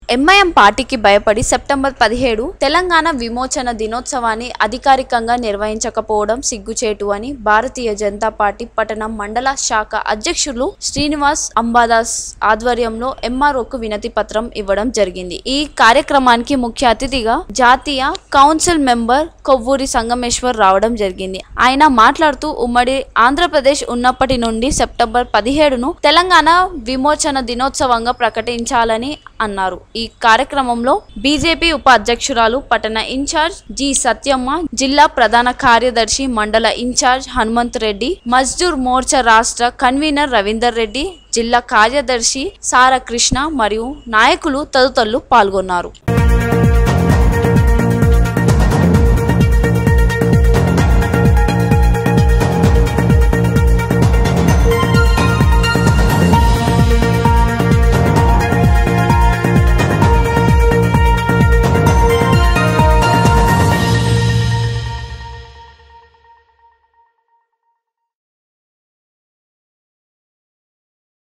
MIM పార్టీకి భయపడి September పదిహేడు తెలంగాణ విమోచన దినోత్సవాన్ని అధికారికంగా నిర్వహించకపోవడం సిగ్గుచేటు అని భారతీయ జనతా పార్టీ పట్టణం మండల శాఖ అధ్యక్షులు శ్రీనివాస్ అంబాదాస్ ఆధ్వర్యంలో ఎంఆర్ఓకు వినతి పత్రం ఇవ్వడం జరిగింది ఈ కార్యక్రమానికి ముఖ్య అతిథిగా జాతీయ కౌన్సిల్ మెంబర్ కొవ్వూరి సంగమేశ్వర్ రావడం జరిగింది ఆయన మాట్లాడుతూ ఉమ్మడి ఆంధ్రప్రదేశ్ ఉన్నప్పటి నుండి సెప్టెంబర్ పదిహేడును తెలంగాణ విమోచన దినోత్సవంగా ప్రకటించాలని అన్నారు ఈ కార్యక్రమంలో బీజేపీ ఉప అధ్యక్షురాలు పట్టణ ఇన్ఛార్జ్ జి సత్యమ్మ జిల్లా ప్రధాన కార్యదర్శి మండల ఇన్ఛార్జ్ హనుమంత్ రెడ్డి మజ్దూర్ మోర్చా రాష్ట్ర కన్వీనర్ రవీందర్ రెడ్డి జిల్లా కార్యదర్శి సార కృష్ణ మరియు నాయకులు తదితరులు పాల్గొన్నారు